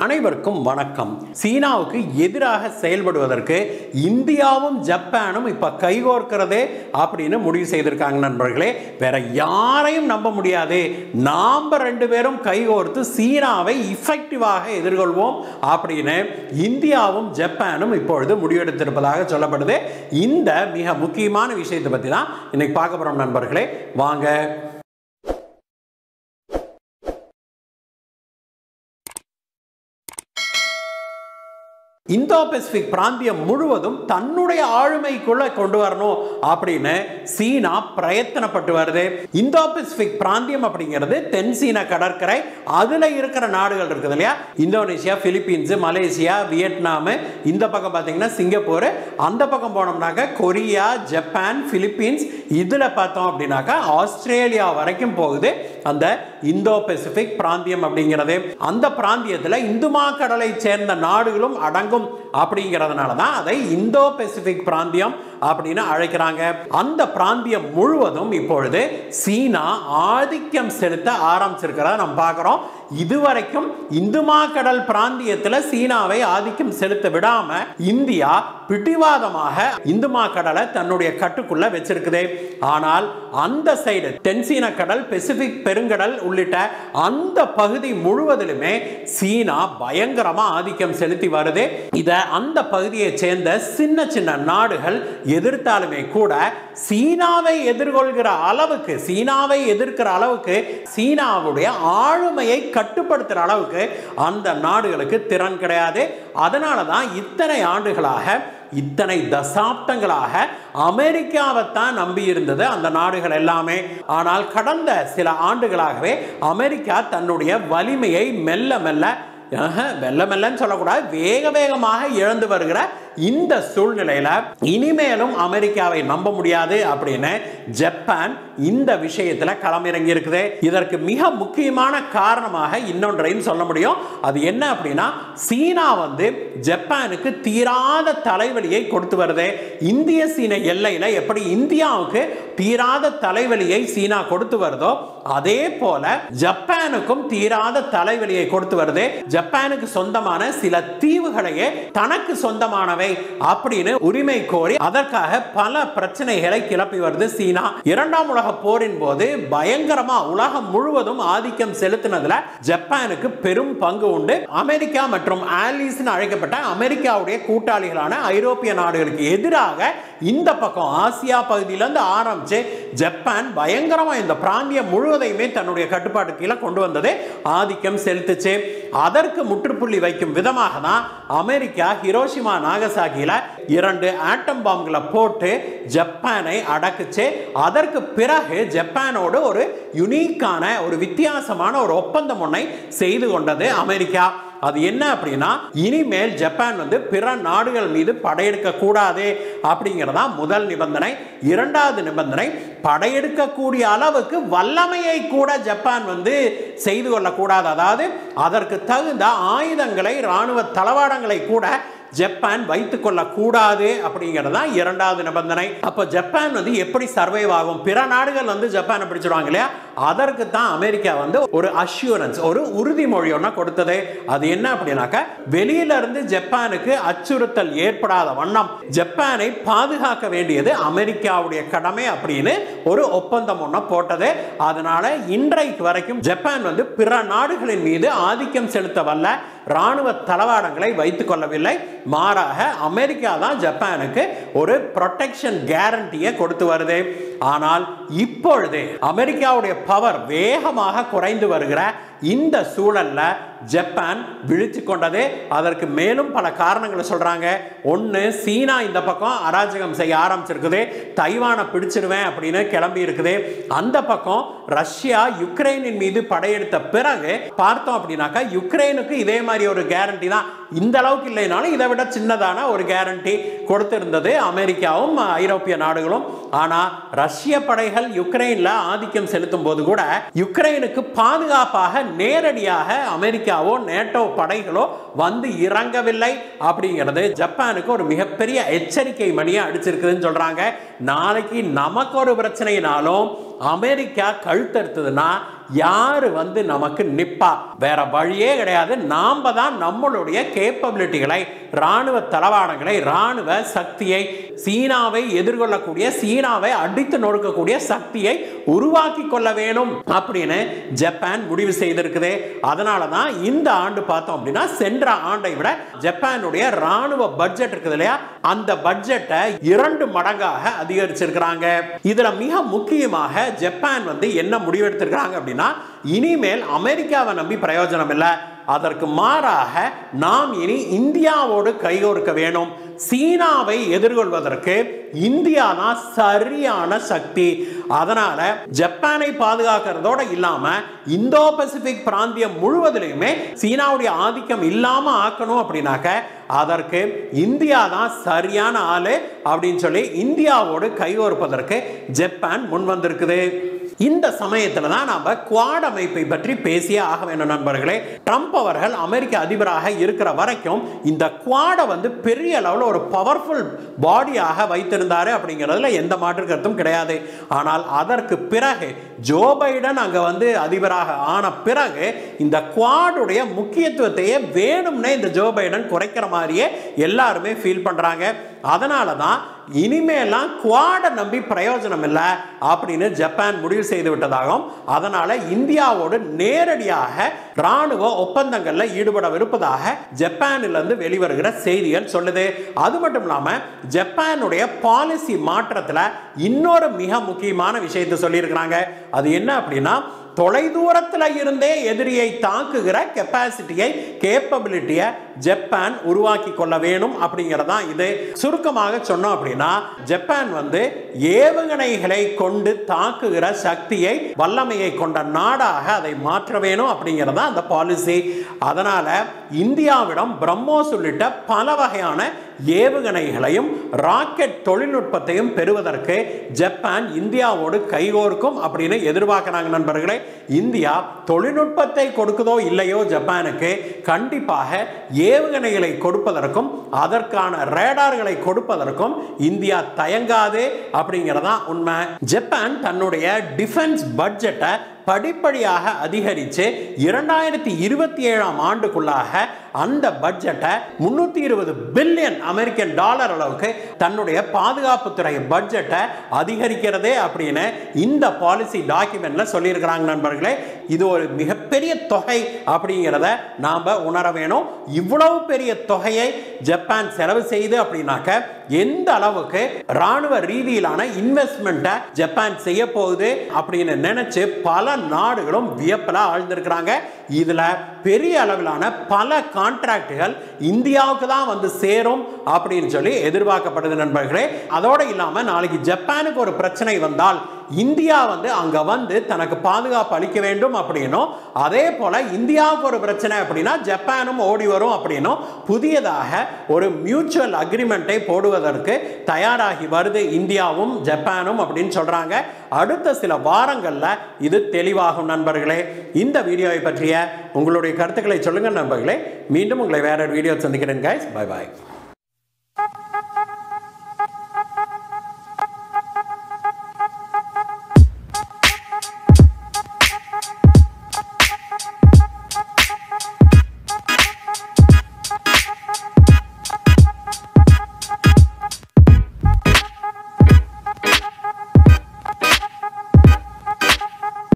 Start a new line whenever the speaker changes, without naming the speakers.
அனைவருக்கும் வணக்கம் சீனாவுக்கு எதிராக செயல்படுவதற்கு இந்தியாவும் ஜப்பானும் இப்ப கைகோர்க்கிறதே அப்படின்னு முடிவு செய்திருக்காங்க நண்பர்களே வேற யாரையும் நம்ப முடியாது நாம ரெண்டு பேரும் கைகோர்த்து சீனாவை இஃபெக்டிவாக எதிர்கொள்வோம் அப்படின்னு இந்தியாவும் ஜப்பானும் இப்பொழுது முடிவெடுத்திருப்பதாக சொல்லப்படுது இந்த மிக முக்கியமான விஷயத்தை பத்தி தான் இன்னைக்கு பார்க்க போறோம் நண்பர்களே வாங்க இந்தோ பசிபிக் பிராந்தியம் முழுவதும் தன்னுடைய ஆளுமைக்குள்ள கொண்டு வரணும் அப்படின்னு சீனா பிரயத்தனப்பட்டு வருது இந்தோ பசிபிக் பிராந்தியம் அப்படிங்கிறது தென் சீன கடற்கரை அதுல இருக்கிற நாடுகள் இருக்குது இல்லையா இந்தோனேஷியா பிலிப்பீன்ஸ் மலேசியா வியட்நாம் இந்த பக்கம் பார்த்தீங்கன்னா சிங்கப்பூர் அந்த பக்கம் போனோம்னாக்க கொரியா ஜப்பான் பிலிப்பீன்ஸ் இதுல பார்த்தோம் அப்படின்னாக்கா ஆஸ்திரேலியா வரைக்கும் போகுது அந்த இந்தோ பசிபிக் பிராந்தியம் அப்படிங்கிறது அந்த பிராந்தியத்தில் இந்துமா கடலை சேர்ந்த நாடுகளும் அடங்கும் அப்படிங்கிறதுனால தான் அதை இந்தோ பசிபிக் பிராந்தியம் அப்படின்னு அழைக்கிறாங்க அந்த பிராந்தியம் முழுவதும் இப்பொழுது சீனா ஆதிக்கம் செலுத்த ஆரம்பிச்சிருக்கிறத நம்ம பார்க்குறோம் இதுவரைக்கும் இந்துமா கடல் பிராந்தியத்தில் சீனாவை ஆதிக்கம் செலுத்த விடாம இந்தியா பிடிவாதமாக இந்துமா கடலை தன்னுடைய கட்டுக்குள்ள வச்சிருக்குது ஆனால் அந்த சைடு தென்சீன கடல் பெசிபிக் பெருங்கடல் உள்ளிட்ட அந்த பகுதி முழுவதிலுமே சீனா பயங்கரமா ஆதிக்கம் செலுத்தி வருது இத அந்த பகுதியை சேர்ந்த சின்ன சின்ன நாடுகள் எதிர்த்தாலுமே கூட சீனாவை எதிர்கொள்கிற அளவுக்கு சீனாவை எதிர்க்கிற அளவுக்கு சீனாவுடைய ஆளுமையை கட்டுப்படுத்துகிற அளவுக்கு அந்த நாடுகளுக்கு திறன் கிடையாது அதனால தான் இத்தனை ஆண்டுகளாக இத்தனை தசாப்தங்களாக அமெரிக்காவைத்தான் நம்பி இருந்தது அந்த நாடுகள் எல்லாமே ஆனால் கடந்த சில ஆண்டுகளாகவே அமெரிக்கா தன்னுடைய வலிமையை மெல்ல மெல்ல மெல்ல மெல்லன்னு சொல்லக்கூடாது வேக வேகமாக இழந்து வருகிற இந்த சூழ்நிலையில இனிமேலும் அமெரிக்காவை நம்ப முடியாது அப்படின்னு ஜப்பான் இந்த விஷயத்துல களமிறங்கி இருக்குது இதற்கு மிக முக்கியமான காரணமாக இன்னொன்றையும் சொல்ல முடியும் அது என்ன அப்படின்னா சீனா வந்து ஜப்பானுக்கு தீராத தலைவலியை கொடுத்து வருது இந்திய சீன எல்லையில எப்படி இந்தியாவுக்கு தீராத தலைவலியை சீனா கொடுத்து வருதோ அதே போல ஜப்பானுக்கும் தீராத தலைவலியை கொடுத்து வருது ஜப்பானுக்கு சொந்தமான சில தீவுகளையே தனக்கு சொந்தமானவை அப்படின்னு உரிமை கோரி அதற்காக பல பிரச்சனைகளை கிளப்பி வருது சீனா இரண்டாம் உலக போரின் போது பயங்கரமா உலகம் முழுவதும் ஆதிக்கம் செலுத்தினதுல ஜப்பானுக்கு பெரும் பங்கு உண்டு அமெரிக்கா மற்றும் ஆலிஸ் அழைக்கப்பட்ட அமெரிக்காவுடைய கூட்டாளிகளான ஐரோப்பிய நாடுகளுக்கு எதிராக இந்த பக்கம் ஆசியா பகுதியிலிருந்து ஆரம்பிச்சு ஜப்பான் பயங்கரமா இந்த பிராந்தியம் முழுவதையுமே தன்னுடைய கட்டுப்பாட்டு கீழே கொண்டு வந்தது ஆதிக்கம் செலுத்துச்சு அதற்கு முற்றுப்புள்ளி வைக்கும் விதமாக தான் அமெரிக்கா ஹிரோஷிமா நாகசாகியில இரண்டு ஆட்டம் பாம்களை போட்டு ஜப்பானை அடக்குச்சு அதற்கு பிறகு ஜப்பானோடு ஒரு யுனிக்கான ஒரு வித்தியாசமான ஒரு ஒப்பந்தம் ஒன்றை செய்து கொண்டது அமெரிக்கா அது என்ன அப்படின்னா இனிமேல் ஜப்பான் வந்து பிற நாடுகள் மீது படையெடுக்க கூடாது அப்படிங்கிறதா முதல் நிபந்தனை இரண்டாவது நிபந்தனை படையெடுக்கக்கூடிய அளவுக்கு வல்லமையை கூட ஜப்பான் வந்து செய்து கொள்ளக்கூடாது அதாவது அதற்கு தகுந்த ஆயுதங்களை இராணுவ தளவாடங்களை கூட ஜப்பான் வைத்துக் கொள்ள கூடாது அப்படிங்கிறது தான் இரண்டாவது நிபந்தனை அப்போ ஜப்பான் வந்து எப்படி சர்வைவ் ஆகும் பிற நாடுகள் வந்து ஜப்பானை பிடிச்சிடுவாங்க இல்லையா அதற்கு தான் அமெரிக்கா வந்து ஒரு அஷூரன்ஸ் ஒரு உறுதிமொழி ஒன்று கொடுத்தது அது என்ன அப்படின்னாக்க வெளியில இருந்து ஜப்பானுக்கு அச்சுறுத்தல் ஏற்படாத வண்ணம் ஜப்பானை பாதுகாக்க வேண்டியது அமெரிக்காவுடைய கடமை அப்படின்னு ஒரு ஒப்பந்தம் ஒன்று போட்டது அதனால இன்றைக்கு வரைக்கும் ஜப்பான் வந்து பிற நாடுகளின் மீது ஆதிக்கம் செலுத்த வல்ல ராணுவ தளவாடங்களை வைத்துக் கொள்ளவில்லை மாறாக அமெரிக்கா தான் ஜப்பானுக்கு ஒரு ப்ரொடெக்ஷன் கேரண்டியை கொடுத்து வருது ஆனால் இப்பொழுது அமெரிக்காவுடைய பவர் வேகமாக குறைந்து வருகிற இந்த சூழல்ல ஜப்பான் விழித்து கொண்டது அதற்கு மேலும் பல காரணங்களை சொல்றாங்க ஒன்று சீனா இந்த பக்கம் அராஜகம் செய்ய ஆரம்பிச்சிருக்குது தைவானை பிடிச்சிருவேன் அப்படின்னு கிளம்பி இருக்குது அந்த பக்கம் ரஷ்யா யுக்ரைனின் மீது படையெடுத்த பிறகு பார்த்தோம் அப்படின்னாக்கா யுக்ரைனுக்கு இதே மாதிரி ஒரு கேரண்டி தான் இந்த அளவுக்கு இல்லைனாலும் இதை விட சின்னதான ஒரு கேரண்டி கொடுத்திருந்தது அமெரிக்காவும் ஐரோப்பிய நாடுகளும் ஆனால் ரஷ்ய படைகள் யுக்ரைனில் ஆதிக்கம் செலுத்தும் போது கூட யுக்ரைனுக்கு பாதுகாப்பாக நேரடியாக அமெரிக்காவோ நேட்டோ படைகளோ வந்து இறங்கவில்லை அப்படிங்கிறது ஜப்பானுக்கு ஒரு மிகப்பெரிய எச்சரிக்கை மணியை அடிச்சிருக்குதுன்னு சொல்றாங்க நாளைக்கு நமக்கு ஒரு பிரச்சனைனாலும் அமெரிக்கா கழுத்தறுத்ததுன்னா யாரு வந்து நமக்கு நிப்பா வேற வழியே கிடையாது நாம தான் நம்மளுடைய கேப்பபிலிட்டிகளை ராணுவ தளவாடங்களை ராணுவ சக்தியை சீனாவை எதிர்கொள்ளக்கூடிய சீனாவை அடித்து நொறுக்கக்கூடிய சக்தியை உருவாக்கி கொள்ள வேணும் அப்படின்னு ஜப்பான் முடிவு செய்திருக்குது அதனால தான் இந்த ஆண்டு பார்த்தோம் அப்படின்னா சென்ற ஆண்டை விட ஜப்பானுடைய ராணுவ பட்ஜெட் இருக்குது இல்லையா அந்த பட்ஜெட்டை இரண்டு மடங்காக அதிகரிச்சிருக்கிறாங்க இதுல மிக முக்கியமாக ஜப்பான் வந்து என்ன முடிவெடுத்திருக்கிறாங்க அப்படின்னா இனிமேல் அமெரிக்காவை நம்பி பிரயோஜனம் இல்லை அதற்கு மாறாக நாம் இனி இந்தியாவோடு கைகோர்க்க வேணும் சீனாவை எதிர்கொள்வதற்கு இந்தியா தான் சரியான சக்தி அதனால ஜப்பானை பாதுகாக்கிறதோட இல்லாம இந்தோ பசிபிக் பிராந்தியம் முழுவதிலுமே சீனாவுடைய ஆதிக்கம் இல்லாம ஆக்கணும் அப்படின்னாக்க அதற்கு இந்தியா தான் சரியான ஆளு அப்படின்னு சொல்லி இந்தியாவோடு கைகோர்ப்பதற்கு ஜப்பான் முன் வந்திருக்குது இந்த சமயத்தில் தான் நாம் குவாட் அமைப்பை பற்றி பேசியே ஆக வேண்டும் நண்பர்களே ட்ரம்ப் அவர்கள் அமெரிக்க அதிபராக இருக்கிற வரைக்கும் இந்த குவாடை வந்து பெரிய அளவில் ஒரு பவர்ஃபுல் பாடியாக வைத்திருந்தாரு அப்படிங்கிறதுல எந்த மாற்று கருத்தும் கிடையாது ஆனால் அதற்கு பிறகு ஜோ பைடன் அங்கே வந்து அதிபராக ஆன பிறகு இந்த குவாடுடைய முக்கியத்துவத்தையே வேணும்னே இந்த ஜோ பைடன் குறைக்கிற மாதிரியே எல்லாருமே ஃபீல் பண்ணுறாங்க அதனால தான் இனிமேலாம் குவாடை நம்பி பிரயோஜனம் இல்லை அப்படின்னு ஜப்பான் முடிவு செய்து விட்டதாகவும் அதனால இந்தியாவோடு நேரடியாக ராணுவ ஒப்பந்தங்களில் ஈடுபடவிருப்பதாக ஜப்பானிலிருந்து வெளிவருகிற செய்திகள் சொல்லுது அது மட்டும் இல்லாமல் ஜப்பானுடைய பாலிசி மாற்றத்தில் இன்னொரு மிக முக்கியமான விஷயத்தை சொல்லியிருக்கிறாங்க அது என்ன அப்படின்னா தொலைதூரத்தில் இருந்தே எதிரியை தாக்குகிற கெப்பாசிட்டியை கேப்பபிலிட்டியை ஜப்பான் உருவாக்கி கொள்ள வேணும் அப்படிங்கிறதான் இது சுருக்கமாக சொன்னோம் அப்படின்னா ஜப்பான் வந்து ஏவுகணைகளை கொண்டு தாக்குகிற சக்தியை வல்லமையை கொண்ட நாடாக அதை மாற்ற வேணும் அப்படிங்கிறதா அந்த பாலிசி அதனால இந்தியாவிடம் பிரம்மோஸ் உள்ளிட்ட பல வகையான ஏவுகணைகளையும் ராக்கெட் தொழில்நுட்பத்தையும் பெறுவதற்கு ஜப்பான் இந்தியாவோடு கைகோர்க்கும் அப்படின்னு எதிர்பார்க்கிறாங்க நண்பர்களே இந்தியா தொழில்நுட்பத்தை கொடுக்குதோ இல்லையோ ஜப்பானுக்கு கண்டிப்பாக ஏவுகணைகளை கொடுப்பதற்கும் அதற்கான ரேடார்களை கொடுப்பதற்கும் இந்தியா தயங்காது அப்படிங்கிறதா உண்மை ஜப்பான் தன்னுடைய டிஃபென்ஸ் பட்ஜெட்டை படிப்படியாக அதிகரித்து இரண்டாயிரத்தி இருபத்தி ஏழாம் ஆண்டுக்குள்ளாக அந்த பட்ஜெட்டை முன்னூற்றி இருபது பில்லியன் அமெரிக்கன் டாலர் அளவுக்கு தன்னுடைய பாதுகாப்புத்துறை பட்ஜெட்டை அதிகரிக்கிறதே அப்படின்னு இந்த பாலிசி டாக்குமெண்ட்ல சொல்லியிருக்கிறாங்க நண்பர்களே இது ஒரு மிகப்பெரிய தொகை அப்படிங்கிறத நாம் உணர வேணும் இவ்வளவு பெரிய தொகையை ஜப்பான் செலவு செய்து அப்படின்னாக்க எந்த அளவுக்கு ராணுவ ரீதியிலான இன்வெஸ்ட்மெண்ட்டை ஜப்பான் செய்ய போகுது அப்படின்னு நினைச்சு பல நாடுகளும் வியப்பில் ஆழ்ந்திருக்கிறாங்க இதுல பெரிய அளவிலான பல கான்ட்ராக்டுகள் இந்தியாவுக்கு தான் வந்து சேரும் அப்படின்னு சொல்லி எதிர்பார்க்கப்படுது நண்பர்களே அதோட இல்லாம நாளைக்கு ஜப்பானுக்கு ஒரு பிரச்சனை வந்தால் இந்தியா வந்து அங்க வந்து தனக்கு பாதுகாப்பு அளிக்க வேண்டும் அப்படின்னும் அதே போல இந்தியாவுக்கு ஒரு பிரச்சனை அப்படின்னா ஜப்பானும் ஓடி வரும் அப்படின்னும் புதியதாக ஒரு மியூச்சுவல் அக்ரிமெண்ட்டை போடுவதற்கு தயாராகி வருது இந்தியாவும் ஜப்பானும் அப்படின்னு சொல்றாங்க அடுத்த சில வாரங்கள்ல இது தெளிவாகும் நண்பர்களே இந்த வீடியோவை பற்றிய உங்களுடைய கருத்துக்களை சொல்லுங்க நண்பர்களே மீண்டும் உங்களை வேற ஒரு வீடியோ சந்திக்கிறேன் கைஸ் பை பாய்